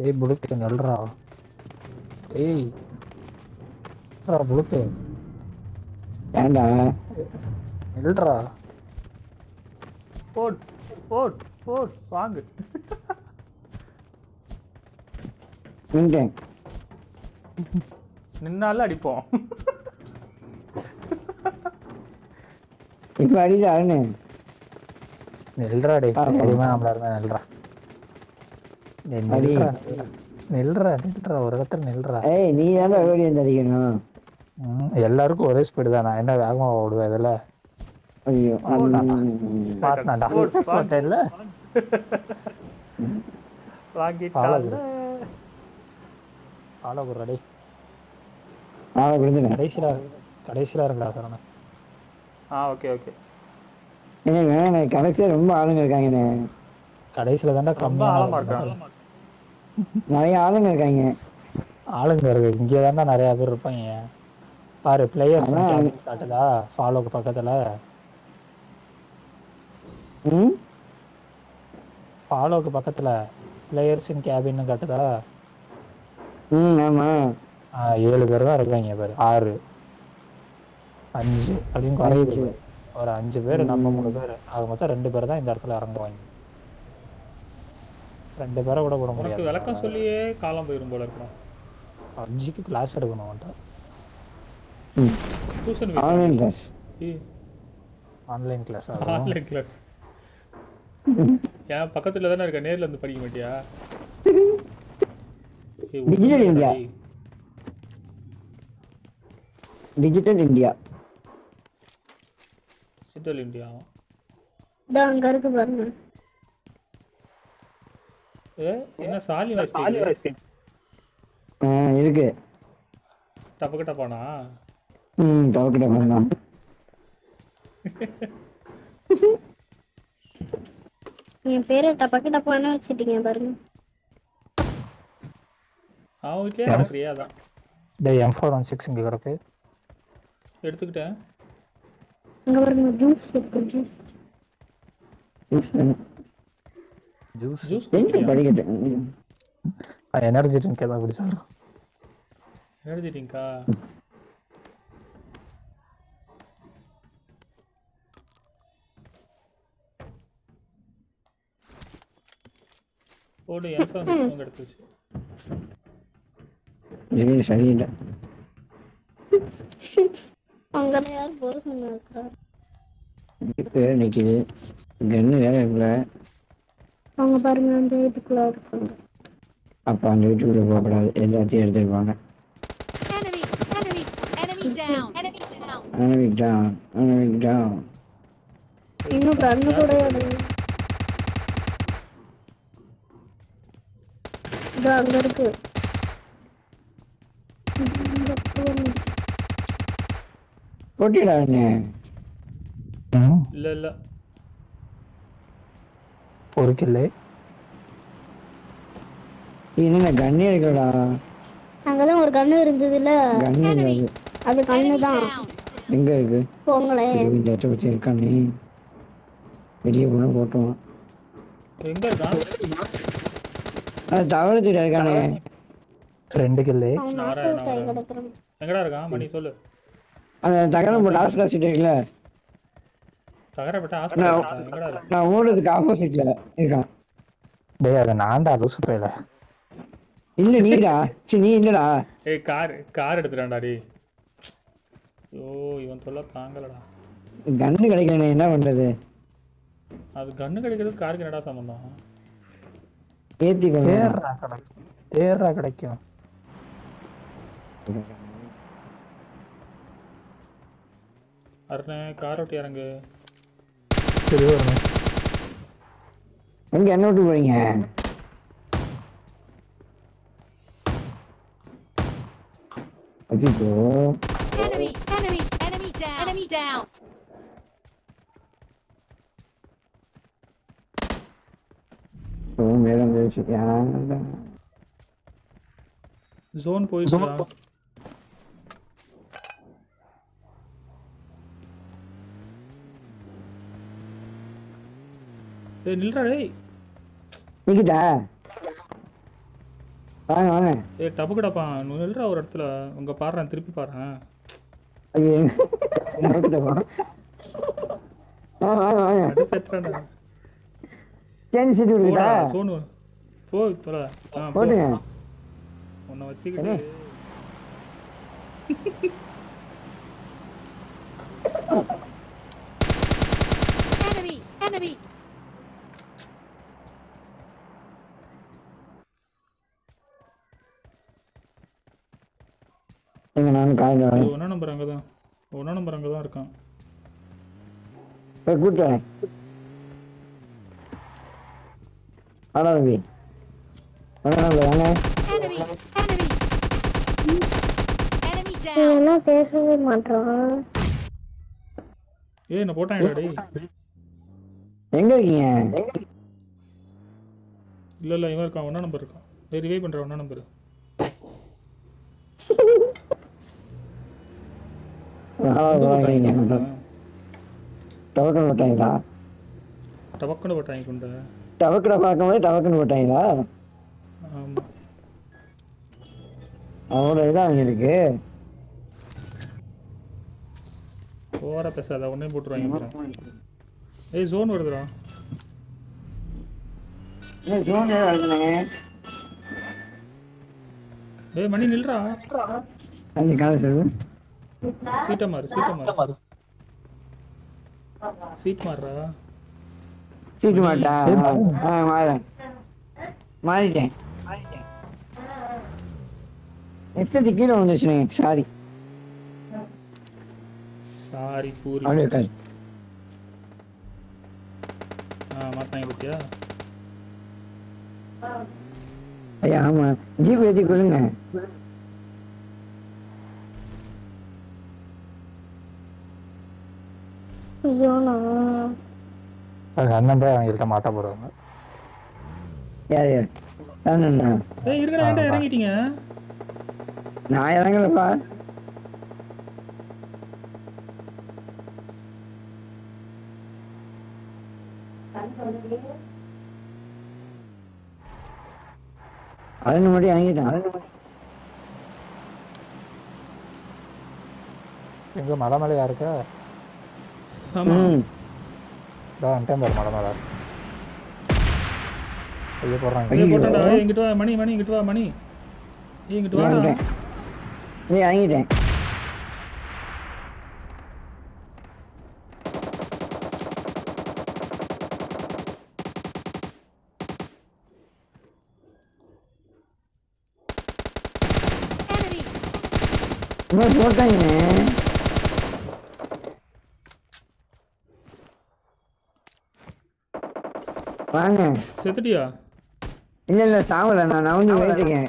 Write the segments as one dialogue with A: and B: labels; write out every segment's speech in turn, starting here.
A: ஏய் புளுக்கு நல்றா ஏய் சொல்றா புளுக்கு
B: ஏன்டா
A: நல்றா
C: போட் போட் போட் வாங்கு
B: நின்ட்டேன்
C: நின்னால அடிப்போம்
B: இப்ப அடிடான்னு
A: நெல்றா டே
B: ஆமா.
A: தெரியுமா நம்மள இருந்தா நெல்றா டேய்,
B: அடி.
A: நெல்றா நெல்றா நெல்றா ஒரு இடத்துல நெல்றா
B: ஏய் நீ தானே ஓடி வந்து அடிக்கணும்
A: ம், எல்லாருக்கும் ஒரே ஸ்பீடு தான் நான் என்ன வேகமா ஓடுவேன் இதுல
B: ஐயோ
A: மாட்டினாண்டா
C: போட், வாங்கு.
A: மாட்டேன்ல
C: வாங்கிட்டால
A: ஃபாலோ பண்ணுறா டேய்
B: ஆளை கொடுத்துட்டேன்
A: கடைசியில கடைசியில இருந்தா சரண
C: ஆ ஓகே ஓகே
B: ஏங்க நான் கடைசியா ரொம்ப ஆளுங்க இருக்காங்கண்ணே
A: கடைசியில தாண்டா
C: ரொம்ப
A: கம்மியான
C: ஆழமா இருக்கான்
B: நிறைய ஆளுங்க இருக்காங்க
A: ஆளுங்க இருக்கு இங்கே தாண்டா நிறைய பேர் இருப்பாங்க பாரு பிளேயர்ஸ்
B: அதான்.
A: காட்டுதா ஃபாலோக்கு பக்கத்துல
B: ம்
A: ஃபாலோக்கு பக்கத்துல பிளேயர்ஸ் இன் கேபின்னு காட்டுதா
B: ம் ஆமா
A: ஆ, ஏழு பேர் தான் இருக்காங்க பாரு ஆறு அஞ்சு அப்படின்னு குறையுது
B: அஞ்சு.
A: ஒரு அஞ்சு பேர் நம்ம மூணு பேர் ஆக மொத்தம் ரெண்டு பேர் தான் இந்த இடத்துல இறங்குவாங்க ரெண்டு பேரை கூட விட
C: உனக்கு
A: முடியாது
C: விளக்கம் சொல்லியே காலம் போயிரும் போல இருக்கணும்
A: அஞ்சுக்கு கிளாஸ் எடுக்கணும் அவன்கிட்ட
B: ம்
C: tuition
B: online class
A: online class
C: online class ஏன் பக்கத்துல தானே இருக்க நேர்ல இருந்து படிக்க மாட்டியா ஏய்,
B: Digital
C: ஒண்ணுமே
B: India.
C: இல்லடி.
B: டிஜிட்டல் இந்தியா
C: டிஜிட்டல் இந்தியா
D: இதோ அங்க இருக்கு பாருங்க
C: ஏ என்ன சாலி வாய்ஸ் கேக்குது
B: ஆ இருக்கு
C: டப்பக்க டப்பானா
B: ம் தவக்கிட்ட பண்ணலாம்
D: என் பேரு டப்பாக்கு டப்பான்னு வச்சுட்டீங்க பாருங்க
C: அவன் வீட்லயே நடக்கிறியா அதான்
A: டேய் எம் ஃபோர் ஒன் சிக்ஸ் இங்கே கிடக்கு
C: எடுத்துக்கிட்டேன்
D: அங்க பாருங்க ஜூஸ் இருக்கு ஜூஸ்
A: ஜூஸ்
C: ஜூஸ்
B: எங்க படிக்கட்டு ம்.
A: எனர்ஜி ட்ரிங்க் ஏதாவது குடிச்சாலும்
C: எனர்ஜி ட்ரிங்கா போடு என்சம் சிஸ்டம் எடுத்துச்சு
B: இது சரியில்லை
D: அங்க யார் போற சொன்னா
B: வேற நிக்குது கன்னு வேற இருக்குல்ல
D: அவங்க பாருங்க அந்த வீட்டுக்குள்ள இருக்காங்க
B: அப்ப அந்த வீட்டுக்குள்ள போகக்கூடாது எல்லாத்தையும் எடுத்துருப்பாங்க
E: Enemy, enemy, enemy down. Enemy down.
B: Enemy down enemy down
D: இன்னும் கண்ணு கூட எடுங்க இதோ அங்க இருக்கு இந்த phone.
B: போட்டிடா என்ன
C: இல்ல இல்ல
A: ஒரு கில்லு
B: என்னென்ன கண்ணே இருக்கடா
D: அங்கதான் ஒரு கண்ணு இருந்ததுல
B: கண்ணு இருக்காது
D: அது கண்ணு தான்
E: Down.
B: எங்க இருக்கு
D: போங்களேன்
B: இந்த இடத்த பத்தி இருக்கானே வெளியே போனா போட்டுவான்
C: எங்க இருக்கான்
B: அது தவறத்துட்டு இருக்கானே
A: ரெண்டு கில்லு
D: அவன்
C: நான்
D: நாக்கு
C: வரேன், நான்
D: கை
C: வரேன்.
D: கிடக்குறான்
C: எங்கடா இருக்கான் மணி சொல்லு
B: அந்த தகரம் போட்டு லாஸ்ட் சீட் இருக்குல்ல
C: தகரப்பட்ட ஹாஸ்பிட்டல் எங்கடா இருக்கு
B: நான் ஓடுறதுக்கு ஆப்போசிட்ல இருக்கான்
A: டேய் அது நான்டா லூசு போயில
B: இல்ல நீடா சரி நீ இல்லடா
C: ஏய் கார் கார் எடுத்துட்டான்டா டேய் ஐயோ இவன் தொல்லை தாங்கலடா
B: கண்ணு கிடைக்கல என்ன பண்றது
C: அது கண்ணு கிடைக்கிறது காருக்கு என்னடா சம்பந்தம்
B: ஏத்தி கொண்டு
A: தேர்றா கிடைக்கும் தேர்றா கிடைக்கும்
C: அருணே கார் ஓட்டி இறங்கு
A: இது ஒரு நிமிஷம்
B: எங்க என்ன விட்டு போறீங்க ஐயோ
E: Enemy, enemy, enemy down. Enemy down.
B: Madam பேசிட்டேன்
C: ஜோன் போயிடுச்சுடா ஏய் நில்றா டேய்
B: நிக்கிட்டா வாங்க வாங்க
C: ஏ டப்புக்கடப்பா நில்றா ஒரு இடத்துல உங்க பாடுறேன் திருப்பி பாடுறேன்
B: ஐயோ எங்க போகிறோம் ஆ வாங்க வாங்க
C: கடுப்பேத்துறேன்டா
B: சேஞ்ச் சீட்டு
C: போடா
B: விடுடா
C: சோனு போ தொலை ஆ போ
B: போட்டுங்க
C: உன்னை வச்சுக்கிட்டு
E: Enemy! Enemy!
B: எங்க நானும் காலையில் வரேன்
C: ஒன்றா நம்பர் அங்கே தான் ஒன்றா நம்பர் அங்கே தான் இருக்கான்
B: போய் கூப்பிட்டு வரேன் வாடா தம்பி வாங்க வாங்க
E: Enemy! Enemy! Enemy down!
D: இவன் என்ன பேசவே மாட்டான்
C: ஏய் நான் போட்டாங்கடா டேய்
B: எங்க இருக்கீங்க
C: இல்லை இல்லை இவன் இருக்கான் ஒன்றா நம்பர் இருக்கான் ஏய் ரிவைவ் பண்ணுற ஒன்றா நம்பர்
B: வாங்க டவக்கன் போட்டாங்களா
C: டபக்குன்னு போட்டாங்க கொண்ட
B: டவக்கடை பார்க்கும்போது டவக்கன் போட்டாங்களா
C: ஆமாம்
B: அவ்வளோ இதாக அவங்க இருக்கு
C: ஓவரா பேசாத உடனே போட்டுருவாங்க அப்புறம் ஏய் ஜோன் வருதுடா
B: என்ன ஜோன் வளர்க்குனாங்க
C: ஏய் மணி நில்றா
B: அந்த காலை சொல்லு
C: சீட்டை மாறு சீட்டை மாறு சீட் மாறுறா
B: சீட்டு மாட்டா ஆ மாறேன் மாறிட்டேன் ஹெட்செட் கீழே வந்துச்சுங்க சாரி
C: சாரி பூரி
B: அப்படியே உட்காரு
C: ஆ மாத்தாங்க பத்தியா
B: ஐயா ஆமா ஜிபே ஏற்றி கொடுங்க
D: ஐயோண்ணா
A: அது அண்ணன் போய் அவங்கள்ட்ட மாட்ட போறாங்க
B: யார் யார் தானண்ணா
C: ஏய் இருக்கடா ஏன்டா இறங்கிட்டீங்க
B: நான் இறங்கலப்பா அரண் மட்டும் இறங்கிட்டான் அரண் மட்டும்
A: எங்க மலை மேலையா இருக்க
C: ஆமா
B: ம்
A: இதோ வந்துட்டேன் பாரு மலை மேலே ஐயோ போடுறாங்க
C: ஏய் போட்டான்டா ஏய் இங்கிட்டு வா மணி மணி இங்கிட்டு வா மணி ஏய் இங்கிட்டு வாடா
B: இறங்கிட்டேன் நீ இறங்கிட்டேன்
E: Enemy!
B: இன்னும் போட்டாங்கண்ணே வாங்க
C: செத்துட்டியா
B: இல்ல இல்ல சாவல நான் நவஞ்சு போயிட்டுருக்கேன்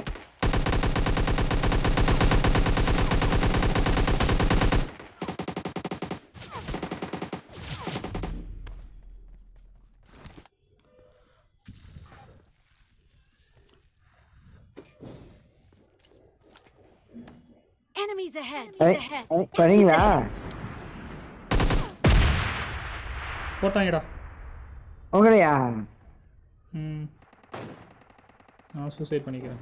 E: Enemies ahead!
B: ஏய்,
E: Ahead!
B: ஏய், வரீங்களா
C: போட்டாங்கடா
B: உங்களையா
C: ம் நான் சூசைட் பண்ணிக்கிறேன்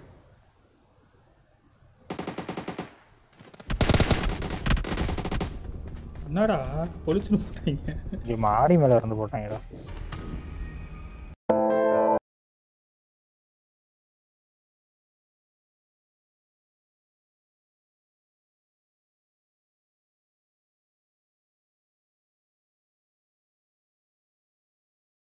C: என்னடா பொழிச்சுன்னு போட்டாங்க
A: இங்க மாடி மேல இருந்து போட்டாங்கடா